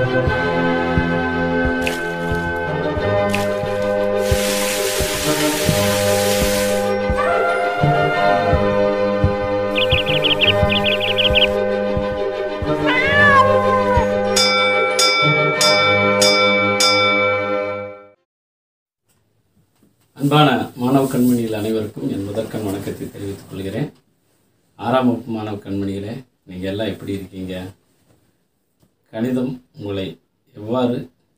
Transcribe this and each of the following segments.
அன்பான மாணவ கண்மணிகள் அனைவருக்கும் என் முதற்கண் வணக்கத்தை தெரிவித்துக் கொள்கிறேன் ஆறாம் வகுப்பு மாணவ கண்மணிகளே நீங்கள் எல்லாம் எப்படி இருக்கீங்க கணிதம் உங்களை எவ்வாறு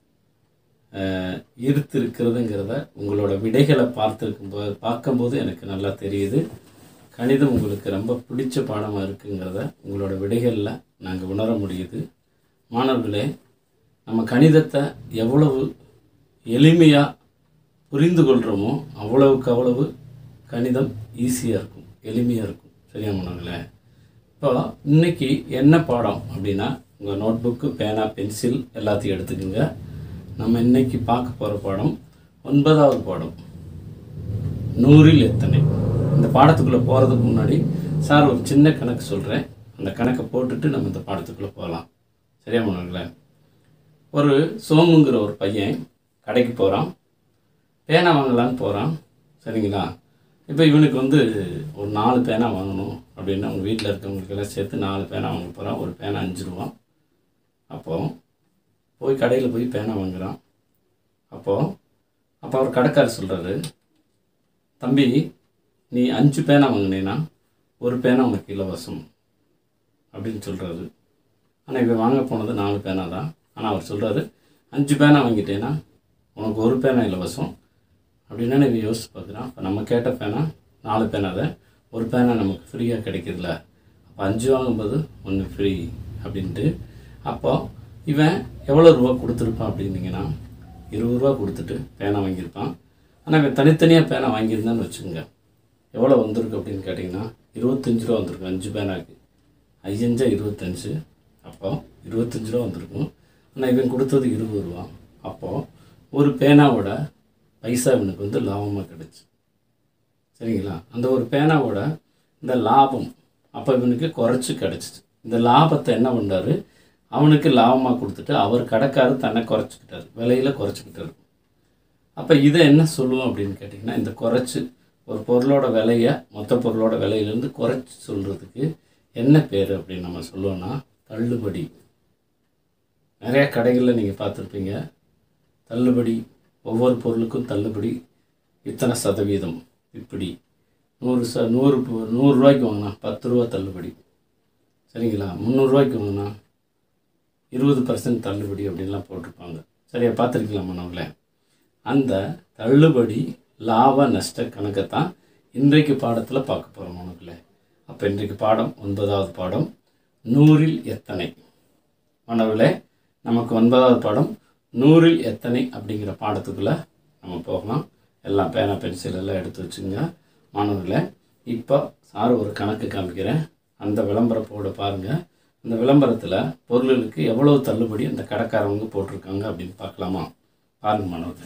அஹ், ஈர்த்திருக்கிறதுங்கிறத உங்களோட விடைகளை பார்த்துருக்கும் போது பார்க்கும்போது எனக்கு நல்லா தெரியுது கணிதம் உங்களுக்கு ரொம்ப பிடிச்ச பாடமாக இருக்குங்கிறத உங்களோட விடைகளில் நாங்கள் உணர முடியுது மாணவர்களே நம்ம கணிதத்தை எவ்வளவு எளிமையாக புரிந்து கொள்கிறோமோ அவ்வளவுக்கு அவ்வளவு கணிதம் ஈஸியாக இருக்கும் எளிமையாக இருக்கும் சரியா மாணவர்களே இப்போ இன்னைக்கு என்ன பாடம் அப்படின்னா உங்கள் நோட்புக்கு பேனா பென்சில் எல்லாத்தையும் எடுத்துக்கோங்க நம்ம இன்னைக்கு பார்க்க போகிற பாடம் ஒன்பதாவது பாடம் நூறில் எத்தனை இந்த பாடத்துக்குள்ளே போகிறதுக்கு முன்னாடி சார் ஒரு சின்ன கணக்கு சொல்கிறேன் அந்த கணக்கை போட்டுட்டு நம்ம இந்த பாடத்துக்குள்ளே போகலாம் சரியா மாணவர்களே ஒரு சோமுங்கிற ஒரு பையன் கடைக்கு போகிறான் பேனா வாங்கலான்னு போகிறான் சரிங்களா இப்போ இவனுக்கு வந்து ஒரு நாலு பேனா வாங்கணும் அப்படின்னு அவங்க வீட்டில் இருக்கவங்களுக்கெல்லாம் சேர்த்து நாலு பேனா வாங்க போகிறான் ஒரு பேனா அஞ்சு ரூபா அப்போது போய் கடையில் போய் பேனா வாங்குறான் அப்போது அப்போ அவர் கடைக்காரர் சொல்கிறாரு தம்பி நீ அஞ்சு பேனா வாங்கினேன்னா ஒரு பேனா உனக்கு இலவசம் அப்படின்னு சொல்கிறாரு ஆனால் இவன் வாங்க போனது நாலு பேனா தான் ஆனால் அவர் சொல்கிறாரு அஞ்சு பேனா வாங்கிட்டேன்னா உனக்கு ஒரு பேனா இலவசம் அப்படின்னு இவன் யோசிச்சு பார்க்குறான் இப்போ நம்ம கேட்ட பேனா நாலு பேனா தான் ஒரு பேனா நமக்கு ஃப்ரீயாக கிடைக்குதுல்ல அப்போ அஞ்சு வாங்கும்போது ஒன்று ஃப்ரீ அப்படின்ட்டு அப்போ இவன் எவ்வளோ ரூபா கொடுத்துருப்பான் அப்படின்னீங்கன்னா இருபது ரூபா கொடுத்துட்டு பேனா வாங்கியிருப்பான் ஆனால் இவன் தனித்தனியாக பேனா வாங்கியிருந்தான்னு வச்சுக்கோங்க எவ்வளோ வந்திருக்கு அப்படின்னு கேட்டிங்கன்னா இருபத்தஞ்சு ரூபா வந்திருக்கும் அஞ்சு பேனாக்கு ஐயஞ்சா இருபத்தஞ்சு அப்போ இருபத்தஞ்சு ரூபா வந்திருக்கும் ஆனால் இவன் கொடுத்தது இருபது ரூபா அப்போது ஒரு பேனாவோட பைசா இவனுக்கு வந்து லாபமாக கிடச்சி சரிங்களா அந்த ஒரு பேனாவோட இந்த லாபம் அப்போ இவனுக்கு குறைச்சி கிடச்சிச்சு இந்த லாபத்தை என்ன பண்ணாரு அவனுக்கு லாபமாக கொடுத்துட்டு அவர் கடைக்காரர் தன்னை குறைச்சிக்கிட்டாரு விலையில் குறைச்சிக்கிட்டாரு அப்போ இதை என்ன சொல்லுவோம் அப்படின்னு கேட்டிங்கன்னா இந்த குறைச்சி ஒரு பொருளோட விலையை மொத்த பொருளோட விலையிலேருந்து குறைச்சி சொல்கிறதுக்கு என்ன பேர் அப்படின்னு நம்ம சொல்லுவோம்னா தள்ளுபடி நிறைய கடைகளில் நீங்கள் பார்த்துருப்பீங்க தள்ளுபடி ஒவ்வொரு பொருளுக்கும் தள்ளுபடி இத்தனை சதவீதம் இப்படி நூறு ச நூறு பொ- நூறு ரூபாய்க்கு வாங்கினா பத்து ரூபா தள்ளுபடி சரிங்களா முந்நூறுரூவாய்க்கு வாங்கினா இருபது பர்சன்ட் தள்ளுபடி அப்படின்லாம் போட்டிருப்பாங்க சரியா பார்த்துருக்கலாம் மாணவர்களே அந்த தள்ளுபடி லாப நஷ்ட கணக்கை தான் இன்றைக்கு பாடத்தில் பார்க்க போகிறோம் மாணவர்களே அப்போ இன்றைக்கு பாடம் ஒன்பதாவது பாடம் நூறில் எத்தனை மாணவர்களே நமக்கு ஒன்பதாவது பாடம் நூறில் எத்தனை அப்படிங்கிற பாடத்துக்குள்ளே நம்ம போகலாம் எல்லாம் பேனா பென்சில் எல்லாம் எடுத்து வச்சுங்க மாணவர்களே இப்போ சார் ஒரு கணக்கு காமிக்கிறேன் அந்த விளம்பர போர்டை பாருங்கள் அந்த விளம்பரத்தில் பொருளுக்கு எவ்வளவு தள்ளுபடி அந்த கடைக்காரவங்க போட்டிருக்காங்க அப்படின்னு பார்க்கலாமா பாருங்க மாணவர்களே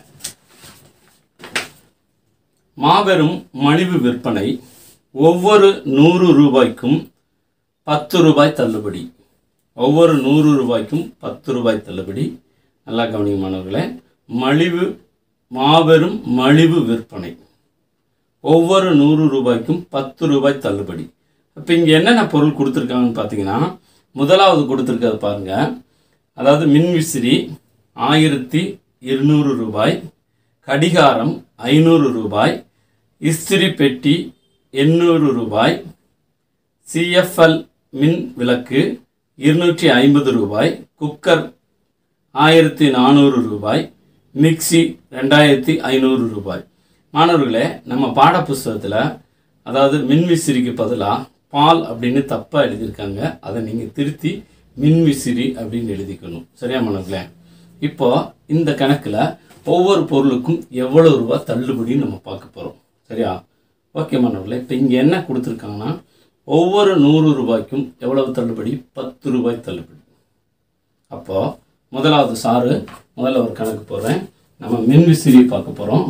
மாபெரும் மலிவு விற்பனை ஒவ்வொரு நூறு ரூபாய்க்கும் பத்து ரூபாய் தள்ளுபடி ஒவ்வொரு நூறு ரூபாய்க்கும் பத்து ரூபாய் தள்ளுபடி நல்லா கவனிங்க மாணவர்களே மலிவு மாபெரும் மலிவு விற்பனை ஒவ்வொரு நூறு ரூபாய்க்கும் பத்து ரூபாய் தள்ளுபடி இப்போ இங்கே என்னென்ன பொருள் கொடுத்துருக்காங்கன்னு பார்த்தீங்கன்னா முதலாவது கொடுத்துருக்கிறது பாருங்க அதாவது மின்விசிறி ஆயிரத்தி இருநூறு ரூபாய் கடிகாரம் ஐநூறு ரூபாய் இஸ்திரி பெட்டி எண்ணூறு ரூபாய் சிஎஃப்எல் மின் விளக்கு இருநூற்றி ஐம்பது ரூபாய் குக்கர் ஆயிரத்தி நானூறு ரூபாய் மிக்ஸி ரெண்டாயிரத்தி ஐநூறு ரூபாய் மாணவர்களே நம்ம பாடப்புஸ்தகத்தில் அதாவது மின்விசிறிக்கு பதிலாக பால் அப்படின்னு தப்பாக எழுதியிருக்காங்க அதை நீங்கள் திருத்தி மின்விசிறி அப்படின்னு எழுதிக்கணும் சரியா மாணவர்களே இப்போ இந்த கணக்கில் ஒவ்வொரு பொருளுக்கும் எவ்வளோ ரூபா தள்ளுபடின்னு நம்ம பார்க்க போகிறோம் சரியா ஓகே மாணவர்களே இப்போ இங்கே என்ன கொடுத்துருக்காங்கன்னா ஒவ்வொரு நூறு ரூபாய்க்கும் எவ்வளவு தள்ளுபடி பத்து ரூபாய் தள்ளுபடி அப்போ முதலாவது சாறு முதல்ல ஒரு கணக்கு போடுறேன் நம்ம மின்விசிறியை பார்க்க போகிறோம்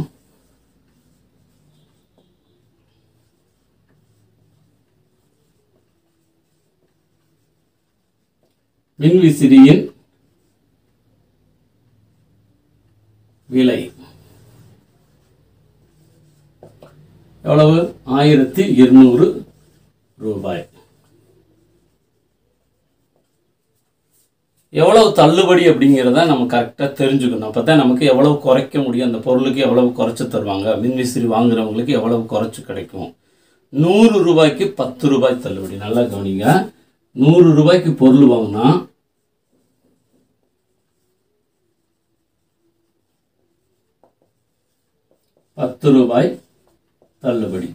மின்விசிறியின் விலை எவ்வளவு ஆயிரத்தி இருநூறு ரூபாய் எவ்வளவு தள்ளுபடி அப்படிங்கிறத நம்ம கரெக்டாக தெரிஞ்சுக்கணும் அப்போ தான் நமக்கு எவ்வளவு குறைக்க முடியும் அந்த பொருளுக்கு எவ்வளவு குறைச்சி தருவாங்க மின்விசிறி வாங்குறவங்களுக்கு எவ்வளவு குறைச்சி கிடைக்கும் நூறு ரூபாய்க்கு பத்து ரூபாய் தள்ளுபடி நல்லா கவனிங்க நூறு ரூபாய்க்கு பொருள் வாங்கினா பத்து ரூபாய் தள்ளுபடி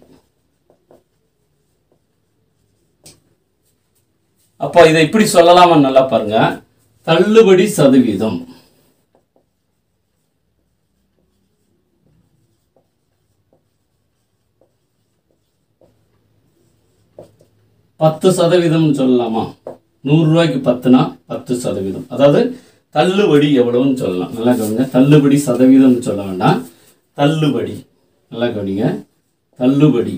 அப்போ இதை இப்படி சொல்லலாமா நல்லா பாருங்க தள்ளுபடி சதவீதம் பத்து சதவீதம்னு சொல்லலாமா நூறு ரூபாய்க்கு பத்துனா பத்து சதவீதம் அதாவது தள்ளுபடி எவ்வளவுன்னு சொல்லலாம் நல்லா கவனிங்க தள்ளுபடி சதவீதம்னு சொல்ல வேண்டாம் தள்ளுபடி நல்லா கவனிங்க தள்ளுபடி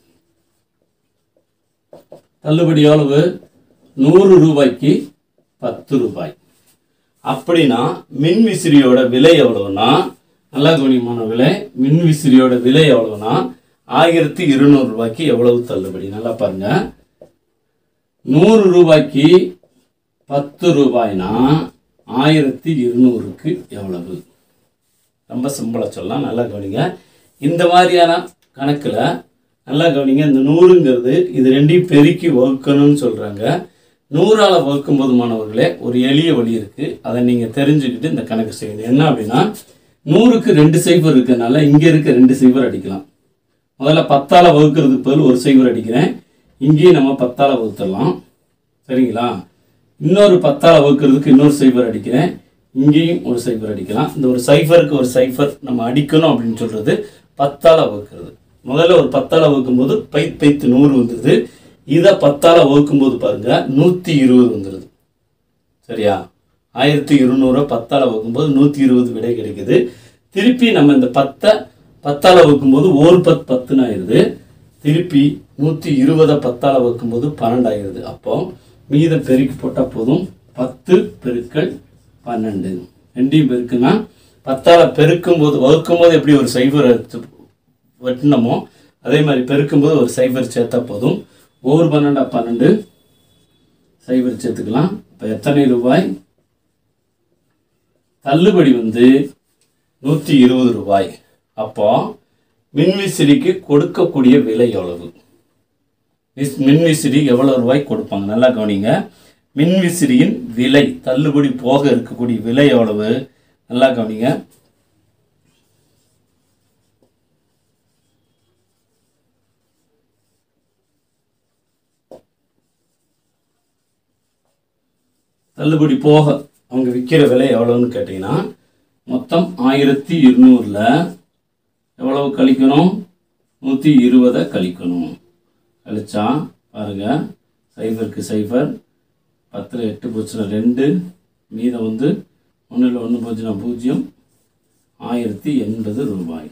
தள்ளுபடி எவ்வளவு நூறு ரூபாய்க்கு பத்து ரூபாய் அப்படின்னா மின்விசிறியோட விலை எவ்வளவுனா நல்லா கவனிமான விலை மின்விசிறியோட விலை எவ்வளவுனா ஆயிரத்தி இருநூறு ரூபாய்க்கு எவ்வளவு தள்ளுபடி நல்லா பாருங்க நூறு ரூபாய்க்கு பத்து ரூபாய்னா ஆயிரத்தி இருநூறுக்கு எவ்வளவு ரொம்ப சிம்பிளாக சொல்லலாம் நல்லா கவனிங்க இந்த மாதிரியான கணக்கில் நல்லா கவனிங்க இந்த நூறுங்கிறது இது ரெண்டையும் பெருக்கி வகுக்கணும்னு சொல்கிறாங்க நூறால் வகுக்கும் போது மாணவர்களே ஒரு எளிய வழி இருக்குது அதை நீங்கள் தெரிஞ்சுக்கிட்டு இந்த கணக்கு செய்யணும் என்ன அப்படின்னா நூறுக்கு ரெண்டு சைபர் இருக்கனால இங்கே இருக்க ரெண்டு சைபர் அடிக்கலாம் முதல்ல பத்தால் வகுக்கிறதுக்கு பதில் ஒரு சைபர் அடிக்கிறேன் இங்கேயும் நம்ம பத்தால் வகுத்துடலாம் சரிங்களா இன்னொரு பத்தால் வகுக்கிறதுக்கு இன்னொரு சைபர் அடிக்கிறேன் இங்கேயும் ஒரு சைபர் அடிக்கலாம் இந்த ஒரு சைஃபருக்கு ஒரு சைஃபர் நம்ம அடிக்கணும் அப்படின்னு சொல்கிறது பத்தால் வகுக்கிறது முதல்ல ஒரு பத்தால் வகுக்கும்போது பை பைத்து நூறு வந்துடுது இதை பத்தால் வகுக்கும்போது பாருங்க நூற்றி இருபது வந்துடுது சரியா ஆயிரத்தி இருநூறு பத்தால் வகுக்கும்போது நூற்றி இருபது விடை கிடைக்குது திருப்பி நம்ம இந்த பத்தை பத்தால் வகுக்கும்போது ஒரு பத்து பத்துன்னு ஆயிடுது திருப்பி நூற்றி இருபதை பத்தால் வகுக்கும்போது பன்னெண்டாயிருது அப்போ மீதம் பெருக்கி போட்டால் போதும் பத்து பெருக்கல் பன்னெண்டு ரெண்டையும் பெருக்குன்னா பத்தால் பெருக்கும்போது வகுக்கும்போது எப்படி ஒரு சைபர் எடுத்து வெட்டினமோ அதே மாதிரி பெருக்கும்போது ஒரு சைபர் சேர்த்தா போதும் ஒவ்வொரு பன்னெண்டா பன்னெண்டு சைபர் சேர்த்துக்கலாம் இப்போ எத்தனை ரூபாய் தள்ளுபடி வந்து நூற்றி இருபது ரூபாய் அப்போ மின்விசிறிக்கு கொடுக்கக்கூடிய விலை எவ்வளவு மிஸ்- மின்விசிறி எவ்வளவு ரூபாய் கொடுப்பாங்க நல்லா கவனிங்க மின்விசிறியின் விலை தள்ளுபடி போக இருக்கக்கூடிய விலை எவ்வளவு நல்லா கவனிங்க தள்ளுபடி போக அவங்க விற்கிற விலை எவ்வளோன்னு கேட்டிங்கன்னா மொத்தம் ஆயிரத்தி இருநூறில் எவ்வளவு கழிக்கணும் நூற்றி இருபதை கழிக்கணும் கழிச்சா பாருங்க சைபருக்கு சைபர் பத்தில் எட்டு போச்சுன்னா ரெண்டு மீதம் வந்து ஒன்றில் ஒன்று போச்சுன்னா பூஜ்ஜியம் ஆயிரத்தி எண்பது ரூபாய்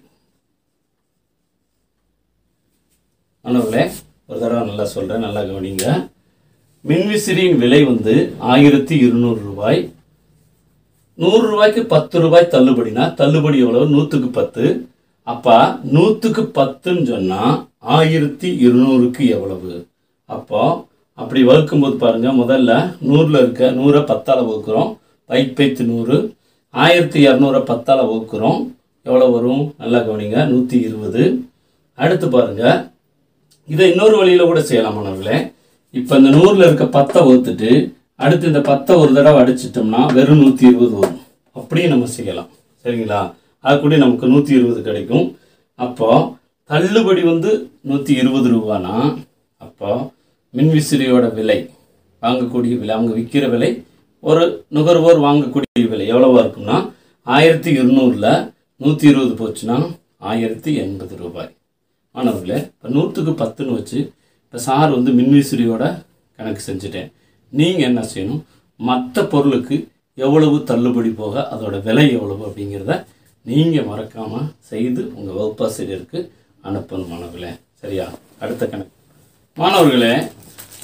மாணவர்களே ஒரு தடவை நல்லா சொல்கிறேன் நல்லா கவனிங்க மின்விசிறியின் விலை வந்து ஆயிரத்தி இருநூறு ரூபாய் நூறு ரூபாய்க்கு பத்து ரூபாய் தள்ளுபடினா தள்ளுபடி எவ்வளவு நூற்றுக்கு பத்து அப்போ நூற்றுக்கு பத்துன்னு சொன்னால் ஆயிரத்தி இருநூறுக்கு எவ்வளவு அப்போ அப்படி வகுக்கும்போது பாருங்க முதல்ல நூறில் இருக்க நூறை பத்தால் வகுக்கிறோம் பைப்பைத்து நூறு ஆயிரத்தி இரநூறை பத்தால் வகுக்கிறோம் எவ்வளோ வரும் நல்லா கவனிங்க நூற்றி இருபது அடுத்து பாருங்க இதை இன்னொரு வழியில் கூட செய்யலாம் மாணவர்களே இப்போ இந்த நூறில் இருக்க பத்தை வகுத்துட்டு அடுத்து இந்த பத்தை ஒரு தடவை அடிச்சிட்டோம்னா வெறும் நூற்றி இருபது வரும் அப்படியே நம்ம செய்யலாம் சரிங்களா அது கூட நமக்கு நூற்றி இருபது கிடைக்கும் அப்போ தள்ளுபடி வந்து நூற்றி இருபது ரூபானா அப்போ மின்விசிறியோட விலை வாங்கக்கூடிய விலை அவங்க விற்கிற விலை ஒரு நுகர்வோர் வாங்கக்கூடிய விலை எவ்வளவா இருக்கும்னா ஆயிரத்தி இருநூறில் நூற்றி இருபது போச்சுன்னா ஆயிரத்தி எண்பது ரூபாய் மாணவர்களே இப்போ நூற்றுக்கு பத்துன்னு வச்சு இப்போ சார் வந்து மின்விசிறியோட கணக்கு செஞ்சுட்டேன் நீங்கள் என்ன செய்யணும் மற்ற பொருளுக்கு எவ்வளவு தள்ளுபடி போக அதோட விலை எவ்வளவு அப்படிங்கிறத நீங்கள் மறக்காமல் செய்து உங்கள் வகுப்பாசிரியருக்கு அனுப்பணும் மாணவர்களே சரியா அடுத்த கணக்கு மாணவர்களே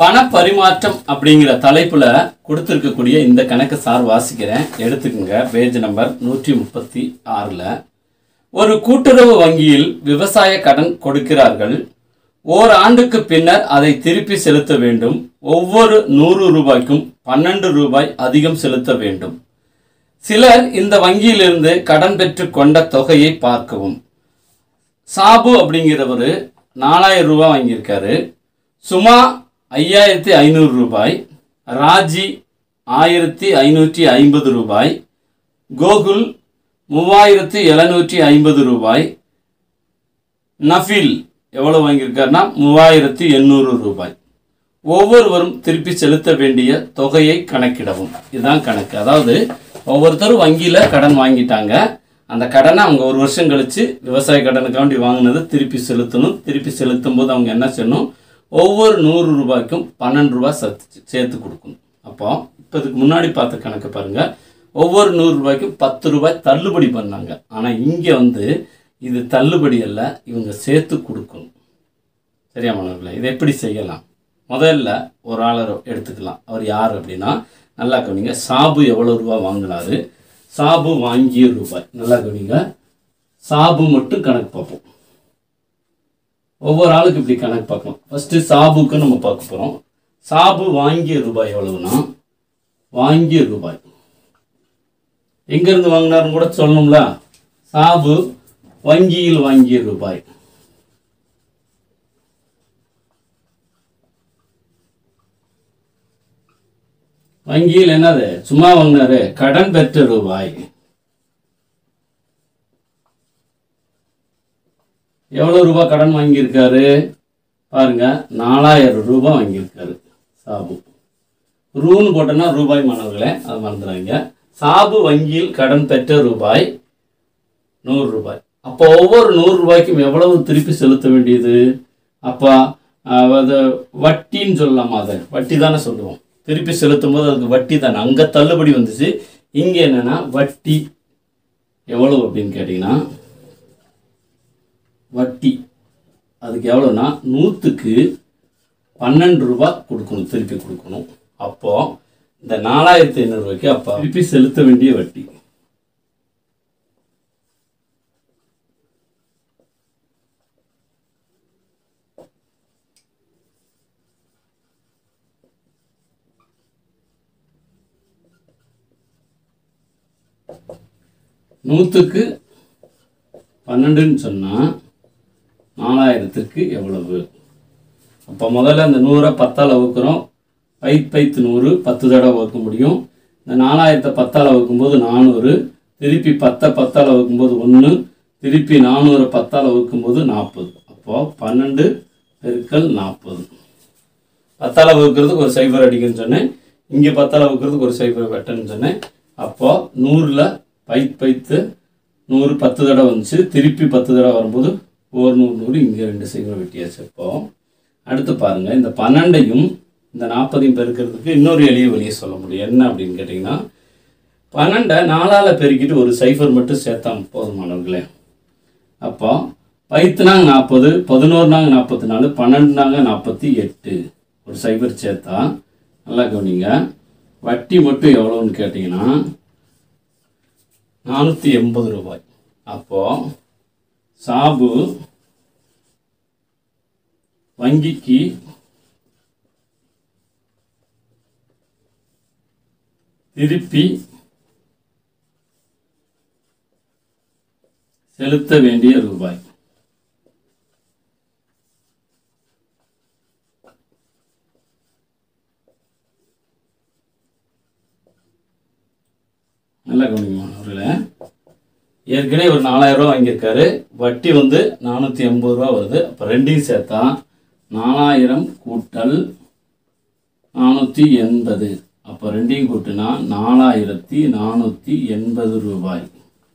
பண பரிமாற்றம் அப்படிங்கிற தலைப்புல கொடுத்துருக்கக்கூடிய இந்த கணக்கு சார் வாசிக்கிறேன் எடுத்துக்கோங்க பேஜ் நம்பர் நூற்றி முப்பத்தி ஆறில் ஒரு கூட்டுறவு வங்கியில் விவசாய கடன் கொடுக்கிறார்கள் ஓர் ஆண்டுக்கு பின்னர் அதை திருப்பி செலுத்த வேண்டும் ஒவ்வொரு நூறு ரூபாய்க்கும் பன்னெண்டு ரூபாய் அதிகம் செலுத்த வேண்டும் சிலர் இந்த வங்கியிலிருந்து கடன் பெற்று கொண்ட தொகையை பார்க்கவும் சாபு அப்படிங்கிறவர் நாலாயிரம் ரூபாய் வாங்கியிருக்காரு சுமா ஐயாயிரத்தி ஐநூறு ரூபாய் ராஜி ஆயிரத்தி ஐநூற்றி ஐம்பது ரூபாய் கோகுல் மூவாயிரத்தி எழுநூற்றி ஐம்பது ரூபாய் நஃபில் எவ்வளோ வாங்கியிருக்காருன்னா மூவாயிரத்தி எண்ணூறு ரூபாய் ஒவ்வொருவரும் திருப்பி செலுத்த வேண்டிய தொகையை கணக்கிடவும் இதுதான் கணக்கு அதாவது ஒவ்வொருத்தரும் வங்கியில் கடன் வாங்கிட்டாங்க அந்த கடனை அவங்க ஒரு வருஷம் கழிச்சு விவசாய கடனுக்காண்டி வாங்கினதை திருப்பி செலுத்தணும் திருப்பி செலுத்தும் போது அவங்க என்ன செய்யணும் ஒவ்வொரு நூறு ரூபாய்க்கும் பன்னெண்டு ரூபாய் சேர்த்து சேர்த்து கொடுக்கணும் அப்போ இப்போ இதுக்கு முன்னாடி பார்த்த கணக்கு பாருங்க ஒவ்வொரு நூறு ரூபாய்க்கும் பத்து ரூபாய் தள்ளுபடி பண்ணாங்க ஆனால் இங்கே வந்து இது தள்ளுபடி அல்ல இவங்க சேர்த்து கொடுக்கணும் சரியா மாணவர்களே இதை எப்படி செய்யலாம் முதல்ல ஒரு ஆளை எடுத்துக்கலாம் அவர் யார் அப்படின்னா நல்லா கவனிங்க சாபு எவ்வளோ ரூபா வாங்கினாரு சாபு வாங்கிய ரூபாய் நல்லா கவனிங்க சாபு மட்டும் கணக்கு பார்ப்போம் ஒவ்வொரு ஆளுக்கு இப்படி கணக்கு பார்க்கலாம் ஃபஸ்ட்டு சாபுக்கு நம்ம பார்க்க போகிறோம் சாபு வாங்கிய ரூபாய் எவ்வளவுனா வாங்கிய ரூபாய் எங்கேருந்து வாங்கினாருன்னு கூட சொல்லணும்ல சாபு வங்கியில் வாங்கிய ரூபாய் வங்கியில் என்னது சும்மா வாங்கினாரு கடன் பெற்ற ரூபாய் எவ்வளவு ரூபாய் கடன் வாங்கியிருக்காரு பாருங்க நாலாயிரம் ரூபாய் வாங்கியிருக்காரு சாபு ரூன்னு போட்டோன்னா ரூபாய் மாணவர்களே அது மறந்துடுறாங்க சாபு வங்கியில் கடன் பெற்ற ரூபாய் நூறு ரூபாய் அப்போ ஒவ்வொரு நூறு ரூபாய்க்கும் எவ்வளவு திருப்பி செலுத்த வேண்டியது அப்போ அஹ், அது வட்டின்னு சொல்லலாமா அதை வட்டி தானே சொல்லுவோம் திருப்பி செலுத்தும் போது அதுக்கு வட்டி தானே அங்கே தள்ளுபடி வந்துச்சு இங்கே என்னன்னா வட்டி எவ்வளவு அப்படின்னு கேட்டிங்கன்னா வட்டி அதுக்கு எவ்வளோன்னா நூற்றுக்கு பன்னெண்டு ரூபாய் கொடுக்கணும் திருப்பி கொடுக்கணும் அப்போ இந்த நாலாயிரத்தி ஐநூறுரூவாய்க்கு அப்போ திருப்பி செலுத்த வேண்டிய வட்டி நூற்றுக்கு பன்னெண்டுன்னு சொன்னால் நாலாயிரத்துக்கு எவ்வளவு அப்போ முதல்ல அந்த நூறை பத்தால் வகுக்கிறோம் பைத் பைத்து நூறு பத்து தடவை வகுக்க முடியும் இந்த நாலாயிரத்தை பத்தால் வகுக்கும்போது நானூறு திருப்பி பத்தை பத்தால் வகுக்கும்போது ஒன்று திருப்பி நானூறு பத்தால் வகுக்கும்போது நாற்பது அப்போது பன்னெண்டு பெருக்கல் நாற்பது பத்தால் வகுக்கிறதுக்கு ஒரு சைபர் அடிக்குன்னு சொன்னேன் இங்கே பத்தால் வகுக்கிறதுக்கு ஒரு சைபர் வெட்டன்னு சொன்னேன் அப்போது நூறில் பைத் பைத்து நூறு பத்து தடவை வந்துச்சு திருப்பி பத்து தடவை வரும்போது ஒரு நூறு நூறு இங்கே ரெண்டு சைபர் வெட்டியாச்சு இப்போ அடுத்து பாருங்கள் இந்த பன்னெண்டையும் இந்த நாற்பதையும் பெருக்கிறதுக்கு இன்னொரு எளிய வழியை சொல்ல முடியும் என்ன அப்படின்னு கேட்டிங்கன்னா பன்னெண்டை நாலால் பெருக்கிட்டு ஒரு சைஃபர் மட்டும் சேர்த்தா போதுமானவர்களே அப்போ பைத்துனாங்க நாற்பது பதினோருனாங்க நாற்பத்தி நாலு பன்னெண்டுனாங்க நாற்பத்தி எட்டு ஒரு சைபர் சேர்த்தா நல்லா கவனிங்க வட்டி மட்டும் எவ்வளோன்னு கேட்டிங்கன்னா நானூற்றி எண்பது ரூபாய் அப்போது சாபு வங்கிக்கு திருப்பி செலுத்த வேண்டிய ரூபாய் நல்லா கவனிங்க அவர்களே ஏற்கனவே ஒரு நாலாயிரம் ரூபா வாங்கியிருக்காரு வட்டி வந்து நானூற்றி எண்பது ரூபா வருது அப்போ ரெண்டையும் சேர்த்தா நாலாயிரம் கூட்டல் நானூற்றி எண்பது அப்போ ரெண்டையும் கூட்டினா நாலாயிரத்தி நானூற்றி எண்பது ரூபாய்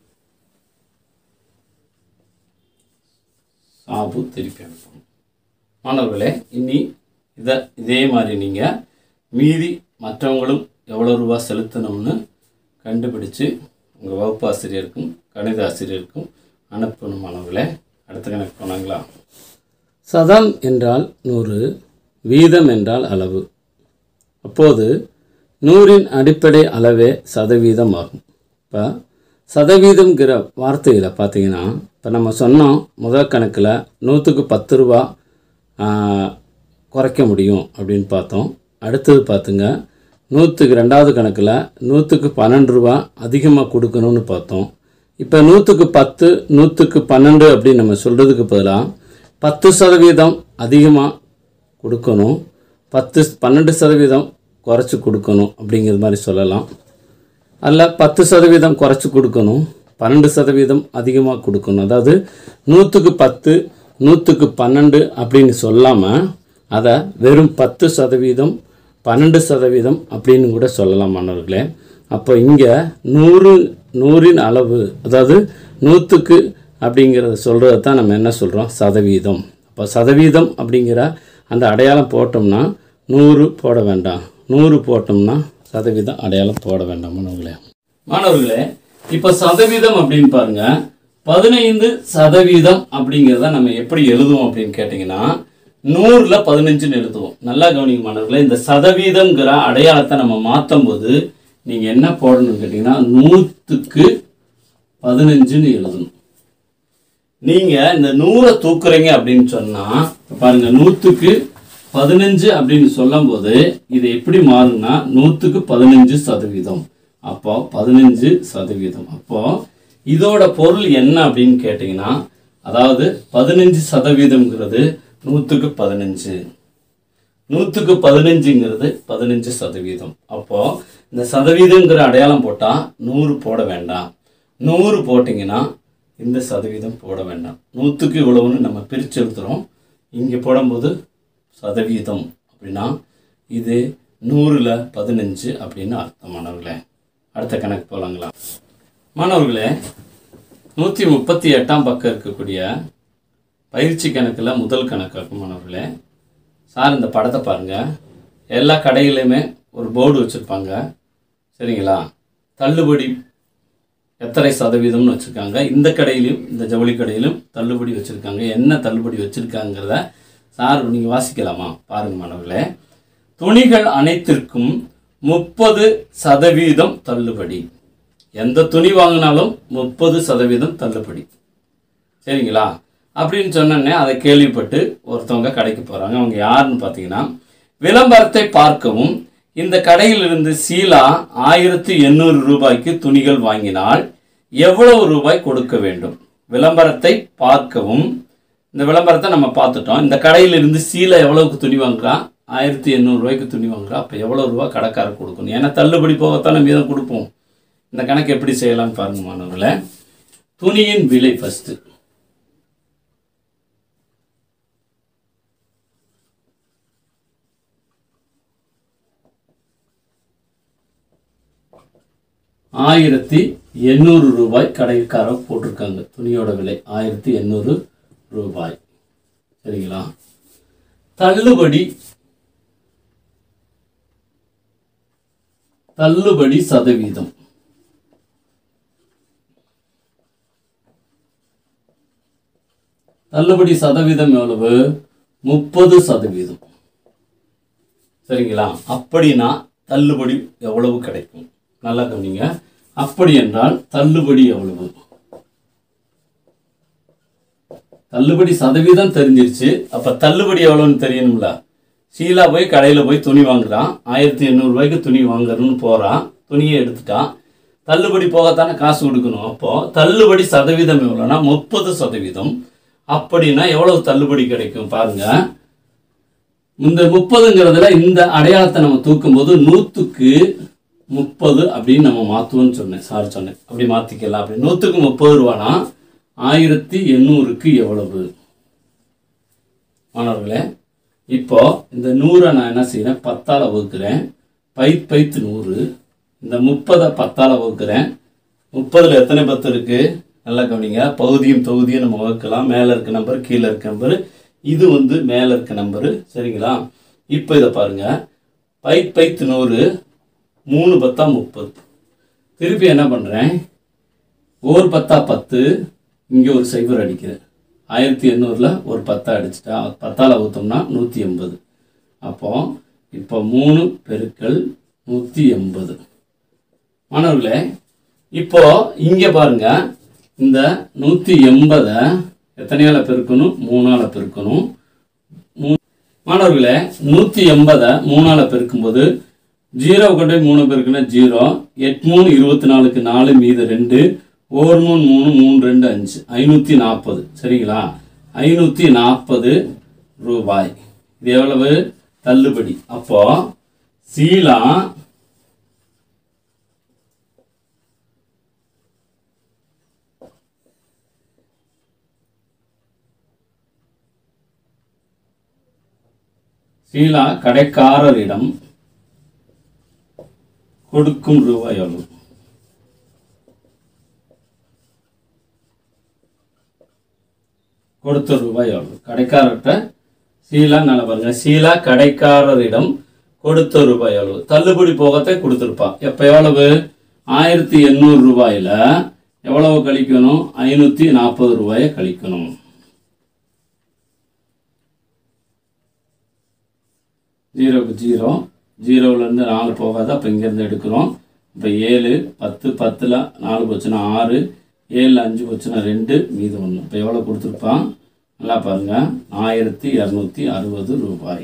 சாபு திருப்பி அனுப்பணும் மாணவர்களே இனி இதை இதே மாதிரி நீங்கள் மீதி மற்றவங்களும் எவ்வளோ ரூபா செலுத்தணும்னு கண்டுபிடிச்சு உங்கள் வகுப்பு ஆசிரியருக்கும் கணித ஆசிரியருக்கும் அனுப்பணும் மாணவர்களே அடுத்த கணக்கு போனாங்களா சதம் என்றால் நூறு வீதம் என்றால் அளவு அப்போது நூறின் அடிப்படை அளவே சதவீதம் ஆகும் இப்போ சதவீதம்ங்கிற வார்த்தையில் பார்த்தீங்கன்னா இப்போ நம்ம சொன்னோம் முதல் கணக்கில் நூற்றுக்கு பத்து ரூபா ஆ, குறைக்க முடியும் அப்படின்னு பார்த்தோம் அடுத்தது பார்த்துங்க நூற்றுக்கு ரெண்டாவது கணக்கில் நூற்றுக்கு பன்னெண்டு ரூபா அதிகமாக கொடுக்கணும்னு பார்த்தோம் இப்போ நூற்றுக்கு பத்து நூற்றுக்கு பன்னெண்டு அப்படின்னு நம்ம சொல்கிறதுக்கு பதிலாக பத்து சதவீதம் அதிகமாக கொடுக்கணும் பத்து பன்னெண்டு சதவீதம் குறைச்சி கொடுக்கணும் அப்படிங்கிற மாதிரி சொல்லலாம் அல்ல பத்து சதவீதம் குறைச்சி கொடுக்கணும் பன்னெண்டு சதவீதம் அதிகமாக கொடுக்கணும் அதாவது நூற்றுக்கு பத்து நூற்றுக்கு பன்னெண்டு அப்படின்னு சொல்லாமல் அதை வெறும் பத்து சதவீதம் பன்னெண்டு சதவீதம் அப்படின்னு கூட சொல்லலாம் மாணவர்களே அப்போ இங்கே நூறு நூறின் அளவு அதாவது நூற்றுக்கு அப்படிங்கிறத சொல்கிறத தான் நம்ம என்ன சொல்கிறோம் சதவீதம் அப்போ சதவீதம் அப்படிங்கிற அந்த அடையாளம் போட்டோம்னா நூறு போட வேண்டாம் நூறு போட்டோம்னா சதவீதம் அடையாளம் போட வேண்டாம் மாணவர்களே மாணவர்களே இப்போ சதவீதம் அப்படின்னு பாருங்க பதினைந்து சதவீதம் அப்படிங்கிறத நம்ம எப்படி எழுதுவோம் அப்படின்னு கேட்டிங்கன்னா நூறில் பதினஞ்சுன்னு எழுதுவோம் நல்லா கவனிங்க மாணவர்களே இந்த சதவீதம்ங்கிற அடையாளத்தை நம்ம மாற்றும் போது நீங்கள் என்ன போடணும்னு கேட்டிங்கன்னா நூற்றுக்கு பதினஞ்சுன்னு எழுதணும் நீங்க இந்த நூறை தூக்குறீங்க அப்படின்னு சொன்னா இப்ப பாருங்க நூத்துக்கு பதினஞ்சு அப்படின்னு சொல்லும்போது இது எப்படி மாறும்னா நூத்துக்கு பதினஞ்சு சதவீதம் அப்போ பதினஞ்சு சதவீதம் அப்போ இதோட பொருள் என்ன அப்படின்னு கேட்டிங்கன்னா அதாவது பதினஞ்சு சதவீதம்ங்கிறது நூற்றுக்கு பதினஞ்சு நூற்றுக்கு பதினஞ்சுங்கிறது பதினஞ்சு சதவீதம் அப்போ இந்த சதவீதங்கிற அடையாளம் போட்டால் நூறு போட வேண்டாம் நூறு போட்டிங்கன்னா இந்த சதவீதம் போட வேண்டாம் நூற்றுக்கு இவ்வளவுன்னு நம்ம பிரித்து எழுதுகிறோம் இங்கே போடும்போது சதவீதம் அப்படின்னா இது நூறில் பதினஞ்சு அப்படின்னு அர்த்தம் மாணவர்களே அடுத்த கணக்கு போகலாங்களா மாணவர்களே நூற்றி முப்பத்தி எட்டாம் பக்கம் இருக்கக்கூடிய பயிற்சி கணக்கில் முதல் கணக்காக்கும் மாணவர்களே சார் இந்த படத்தை பாருங்கள் எல்லா கடையிலையுமே ஒரு போர்டு வச்சுருப்பாங்க சரிங்களா தள்ளுபடி எத்தனை சதவீதம்னு வச்சுருக்காங்க இந்த கடையிலையும் இந்த ஜவுளி கடையிலும் தள்ளுபடி வச்சுருக்காங்க என்ன தள்ளுபடி வச்சுருக்காங்கிறத சார் நீங்கள் வாசிக்கலாமா பாருங்க மாணவர்களே துணிகள் அனைத்திற்கும் முப்பது சதவீதம் தள்ளுபடி எந்த துணி வாங்கினாலும் முப்பது சதவீதம் தள்ளுபடி சரிங்களா அப்படின்னு சொன்னோன்னே அதை கேள்விப்பட்டு ஒருத்தவங்க கடைக்கு போகிறாங்க அவங்க யாருன்னு பார்த்தீங்கன்னா விளம்பரத்தை பார்க்கவும் இந்த கடையிலிருந்து சீலா ஆயிரத்தி எண்ணூறு ரூபாய்க்கு துணிகள் வாங்கினால் எவ்வளவு ரூபாய் கொடுக்க வேண்டும் விளம்பரத்தை பார்க்கவும் இந்த விளம்பரத்தை நம்ம பார்த்துட்டோம் இந்த கடையிலிருந்து சீலா எவ்வளவுக்கு துணி வாங்குறா ஆயிரத்தி எண்ணூறு ரூபாய்க்கு துணி வாங்குறா அப்போ எவ்வளோ ரூபா கடைக்காரர் கொடுக்கணும் ஏன்னா தள்ளுபடி போகத்தானே மீதம் கொடுப்போம் இந்த கணக்கு எப்படி செய்யலாம்னு பாருங்க மாணவர்களே துணியின் விலை ஃபஸ்ட்டு ஆயிரத்தி எண்ணூறு ரூபாய் கடைக்காரர் போட்டிருக்காங்க துணியோட விலை ஆயிரத்தி எண்ணூறு ரூபாய் சரிங்களா தள்ளுபடி தள்ளுபடி சதவீதம் தள்ளுபடி சதவீதம் எவ்வளவு முப்பது சதவீதம் சரிங்களா அப்படின்னா தள்ளுபடி எவ்வளவு கிடைக்கும் நல்லா கவனிங்க அப்படி என்றால் தள்ளுபடி எவ்வளவு தள்ளுபடி சதவீதம் தெரிஞ்சிருச்சு அப்ப தள்ளுபடி எவ்வளவுன்னு தெரியணும்ல சீலா போய் கடையில போய் துணி வாங்குறான் ஆயிரத்தி எண்ணூறு ரூபாய்க்கு துணி வாங்குறன்னு போறான் துணியை எடுத்துட்டான் தள்ளுபடி போகத்தானே காசு கொடுக்கணும் அப்போ தள்ளுபடி சதவீதம் எவ்வளோனா முப்பது சதவீதம் அப்படின்னா எவ்வளவு தள்ளுபடி கிடைக்கும் பாருங்க இந்த முப்பதுங்கிறதுல இந்த அடையாளத்தை நம்ம தூக்கும்போது நூற்றுக்கு முப்பது அப்படின்னு நம்ம மாற்றுவோம்னு சொன்னேன் சார் சொன்னேன் அப்படி மாற்றிக்கலாம் அப்படி நூற்றுக்கு முப்பது ரூபானா ஆயிரத்தி எண்ணூறுக்கு எவ்வளவு மாணவர்களே இப்போ இந்த நூறை நான் என்ன செய்கிறேன் பத்தால் வகுக்கிறேன் பைத் பைத்து நூறு இந்த முப்பதை பத்தால் வகுக்கிறேன் முப்பதில் எத்தனை பத்து இருக்குது நல்லா கவனிங்க பகுதியும் தொகுதியும் நம்ம வகுக்கலாம் மேலே இருக்க நம்பர் கீழே இருக்க நம்பர் இது வந்து மேலே இருக்க நம்பரு சரிங்களா இப்போ இதை பாருங்க பைத் பைத்து நூறு மூணு பத்தா முப்பது திருப்பி என்ன பண்ணுறேன் ஒரு பத்தா பத்து இங்கே ஒரு சைபர் அடிக்கிறேன் ஆயிரத்தி எண்ணூறில் ஒரு பத்தா அடிச்சிட்டா பத்தால் ஊற்றோம்னா நூற்றி எண்பது அப்போ இப்போ மூணு பெருக்கல் நூற்றி எண்பது மாணவர்களே இப்போ இங்கே பாருங்க இந்த நூற்றி எண்பதை எத்தனையால பெருக்கணும் மூணால பெருக்கணும் மூ- மாணவர்களே நூற்றி எண்பதை மூணால பெருக்கும்போது ஜீரோ கொண்டு போய் மூணு பெருக்குன்னா ஜீரோ எட்டு மூணு இருபத்தி நாலுக்கு நாலு மீது ரெண்டு ஓர் மூணு மூணு மூணு ரெண்டு அஞ்சு ஐநூற்றி நாற்பது சரிங்களா ஐநூற்றி நாற்பது ரூபாய் இது எவ்வளவு தள்ளுபடி அப்போ சீலா சீலா கடைக்காரரிடம் கொடுக்கும் ரூபாய் எவ்வளவு கொடுத்த ரூபாய் எவ்வளவு கடைக்காரர்கிட்ட சீலா நல்ல பாருங்க சீலா கடைக்காரரிடம் கொடுத்த ரூபாய் எவ்வளவு தள்ளுபடி போகத்தை கொடுத்துருப்பா எப்ப எவ்வளவு ஆயிரத்தி எண்ணூறு ரூபாயில எவ்வளவு கழிக்கணும் ஐநூத்தி நாற்பது ரூபாயை கழிக்கணும் ஜீரோக்கு ஜீரோ ஜீரோவிலேருந்து நாலு போகாது அப்போ இங்கேருந்து எடுக்கிறோம் இப்போ ஏழு பத்து பத்தில் நாலு போச்சுன்னா ஆறு ஏழில் அஞ்சு போச்சுன்னா ரெண்டு மீது ஒன்று இப்போ எவ்வளோ கொடுத்துருப்பான் நல்லா பாருங்கள் ஆயிரத்தி இரநூத்தி அறுபது ரூபாய்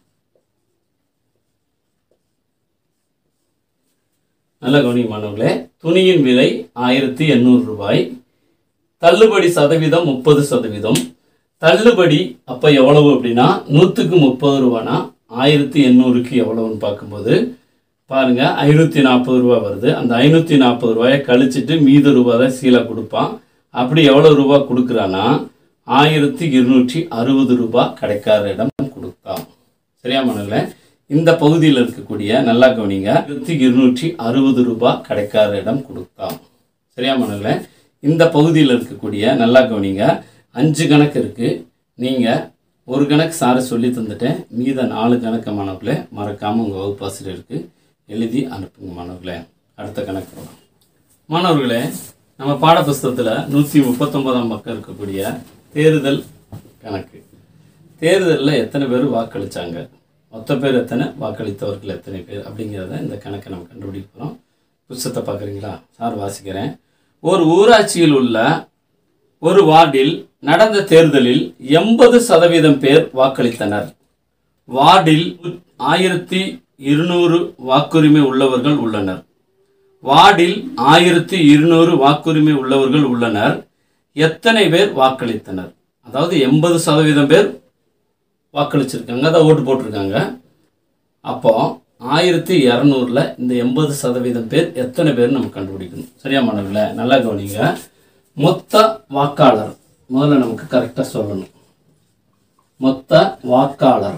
நல்ல கவனிமானவர்களே துணியின் விலை ஆயிரத்தி எண்ணூறு ரூபாய் தள்ளுபடி சதவீதம் முப்பது சதவீதம் தள்ளுபடி அப்போ எவ்வளவு அப்படின்னா நூற்றுக்கு முப்பது ரூபானா ஆயிரத்தி எண்ணூறுக்கு எவ்வளவுன்னு பார்க்கும்போது பாருங்க ஐநூற்றி நாற்பது ரூபா வருது அந்த ஐநூற்றி நாற்பது ரூபாயை கழிச்சிட்டு மீத ரூபா தான் சீலை கொடுப்பான் அப்படி எவ்வளோ ரூபா கொடுக்குறான்னா ஆயிரத்தி இருநூற்றி அறுபது ரூபாய் கடைக்காரரிடம் கொடுத்தான் சரியா மனங்களே இந்த பகுதியில் இருக்கக்கூடிய நல்லா கவனிங்க ஆயிரத்தி இருநூற்றி அறுபது ரூபாய் கடைக்காரரிடம் கொடுத்தான் சரியா மனங்களே இந்த பகுதியில் இருக்கக்கூடிய நல்லா கவனிங்க அஞ்சு கணக்கு இருக்கு நீங்க ஒரு கணக்கு சாரை சொல்லி தந்துட்டேன் மீத நாலு கணக்கு மாணவர்களே மறக்காம உங்க வகுப்பாசிரியருக்கு எழுதி அனுப்புங்க மாணவர்களே அடுத்த கணக்கு போகலாம் மாணவர்களே நம்ம பாடப்புஸ்தகத்தில் நூற்றி முப்பத்தொன்பதாம் பக்கம் இருக்கக்கூடிய தேர்தல் கணக்கு தேர்தலில் எத்தனை பேர் வாக்களிச்சாங்க மொத்த பேர் எத்தனை வாக்களித்தவர்கள் எத்தனை பேர் அப்படிங்கிறத இந்த கணக்கை நம்ம கண்டுபிடிக்க போகிறோம் புஸ்தகத்தை பார்க்குறீங்களா சார் வாசிக்கிறேன் ஒரு ஊராட்சியில் உள்ள ஒரு வார்டில் நடந்த தேர்தலில் எண்பது சதவீதம் பேர் வாக்களித்தனர் வார்டில் ஆயிரத்தி இருநூறு வாக்குரிமை உள்ளவர்கள் உள்ளனர் வார்டில் ஆயிரத்தி இருநூறு வாக்குரிமை உள்ளவர்கள் உள்ளனர் எத்தனை பேர் வாக்களித்தனர் அதாவது எண்பது சதவீதம் பேர் வாக்களிச்சிருக்காங்க அதான் ஓட்டு போட்டிருக்காங்க அப்போ ஆயிரத்தி இரநூறுல இந்த எண்பது சதவீதம் பேர் எத்தனை பேர் நம்ம கண்டுபிடிக்கணும் சரியா மாணவர்களே நல்லா கவனிங்க மொத்த வாக்காளர் முதல்ல நமக்கு கரெக்டாக சொல்லணும் மொத்த வாக்காளர்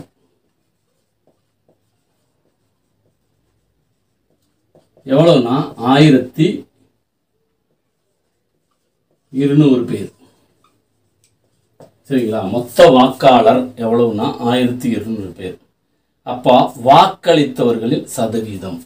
எவ்வளவுனா ஆயிரத்தி இருநூறு பேர் சரிங்களா மொத்த வாக்காளர் எவ்வளவுனா ஆயிரத்தி இருநூறு பேர் அப்போ வாக்களித்தவர்களின் சதவீதம்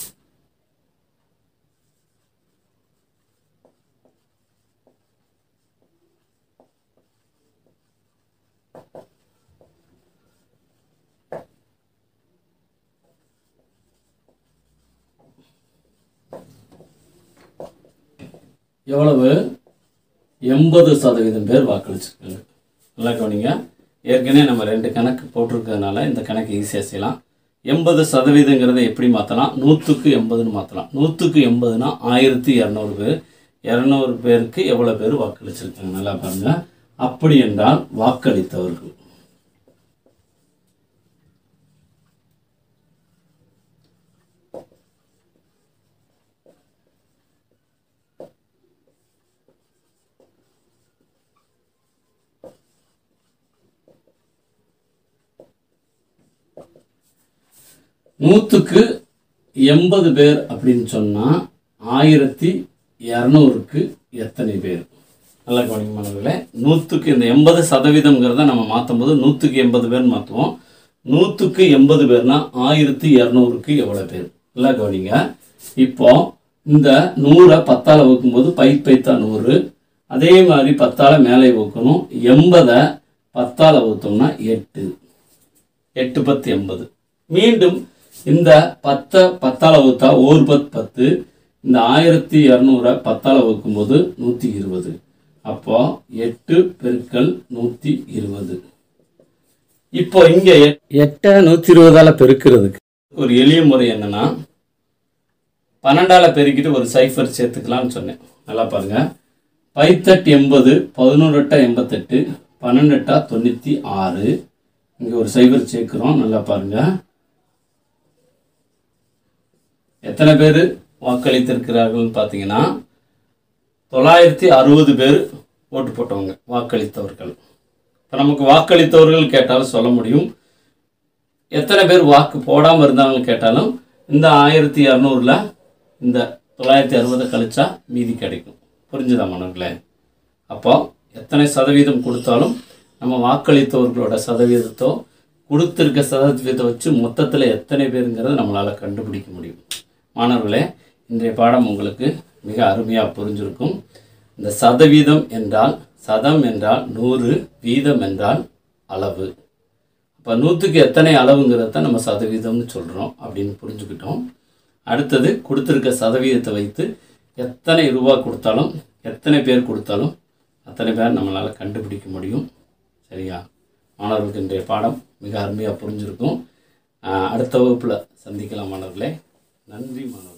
எவ்வளவு எண்பது சதவீதம் பேர் வாக்களிச்சிருக்காங்க நல்லா கவனிங்க ஏற்கனவே நம்ம ரெண்டு கணக்கு போட்டிருக்கிறதுனால இந்த கணக்கு ஈஸியாக செய்யலாம் எண்பது சதவீதங்கிறத எப்படி மாற்றலாம் நூற்றுக்கு எண்பதுன்னு மாற்றலாம் நூற்றுக்கு எண்பதுனா ஆயிரத்தி இரநூறு பேர் இரநூறு பேருக்கு எவ்வளோ பேர் வாக்களிச்சிருக்காங்க நல்லா பாருங்க அப்படி என்றால் வாக்களித்தவர்கள் நூற்றுக்கு எண்பது பேர் அப்படின்னு சொன்னால் ஆயிரத்தி இரநூறுக்கு எத்தனை பேர் நல்லா கவனிக்க மாணவர்களே நூற்றுக்கு இந்த எண்பது சதவீதம்ங்கிறத நம்ம மாற்றும் போது நூற்றுக்கு எண்பது பேர் மாற்றுவோம் நூற்றுக்கு எண்பது பேர்னா ஆயிரத்தி இரநூறுக்கு எவ்வளோ பேர் நல்லா கவனிங்க இப்போ இந்த நூறை பத்தால் வகுக்கும்போது பை பைத்தா நூறு அதே மாதிரி பத்தால் மேலே வகுக்கணும் எண்பதை பத்தால் வகுத்தோம்னா எட்டு எட்டு பத்து எண்பது மீண்டும் இந்த பத்தை பத்தால் வகுத்தா ஒரு பத்து பத்து இந்த ஆயிரத்தி இரநூறை பத்தால் வகுக்கும்போது நூற்றி இருபது அப்போ எட்டு பெருக்கல் நூற்றி இருபது இப்போ இங்கே எட்டை நூற்றி இருபதால் பெருக்கிறதுக்கு ஒரு எளிய முறை என்னன்னா பன்னெண்டால பெருக்கிட்டு ஒரு சைஃபர் சேர்த்துக்கலாம்னு சொன்னேன் நல்லா பாருங்க பைத்தட்டு எண்பது பதினோரு எட்டா எண்பத்தெட்டு பன்னெண்டு எட்டா தொண்ணூற்றி ஆறு இங்கே ஒரு சைபர் சேர்க்குறோம் நல்லா பாருங்க எத்தனை பேர் வாக்களித்திருக்கிறார்கள்னு பார்த்தீங்கன்னா தொள்ளாயிரத்தி அறுபது பேர் ஓட்டு போட்டவங்க வாக்களித்தவர்கள் இப்போ நமக்கு வாக்களித்தவர்கள் கேட்டாலும் சொல்ல முடியும் எத்தனை பேர் வாக்கு போடாமல் இருந்தாங்கன்னு கேட்டாலும் இந்த ஆயிரத்தி இரநூறுல இந்த தொள்ளாயிரத்தி அறுபதை கழிச்சா மீதி கிடைக்கும் புரிஞ்சுதா மாணவர்களே அப்போ எத்தனை சதவீதம் கொடுத்தாலும் நம்ம வாக்களித்தவர்களோட சதவீதத்தோ கொடுத்துருக்க சதவீதத்தை வச்சு மொத்தத்தில் எத்தனை பேருங்கிறத நம்மளால் கண்டுபிடிக்க முடியும் மாணவர்களே இன்றைய பாடம் உங்களுக்கு மிக அருமையாக புரிஞ்சிருக்கும் இந்த சதவீதம் என்றால் சதம் என்றால் நூறு வீதம் என்றால் அளவு இப்போ நூற்றுக்கு எத்தனை அளவுங்கிறத நம்ம சதவீதம்னு சொல்கிறோம் அப்படின்னு புரிஞ்சுக்கிட்டோம் அடுத்தது கொடுத்துருக்க சதவீதத்தை வைத்து எத்தனை ரூபா கொடுத்தாலும் எத்தனை பேர் கொடுத்தாலும் அத்தனை பேர் நம்மளால் கண்டுபிடிக்க முடியும் சரியா மாணவர்களுக்கு இன்றைய பாடம் மிக அருமையாக புரிஞ்சிருக்கும் ஆஹ் அடுத்த வகுப்பில் சந்திக்கலாம் மாணவர்களே நன்றி மாணவர்களே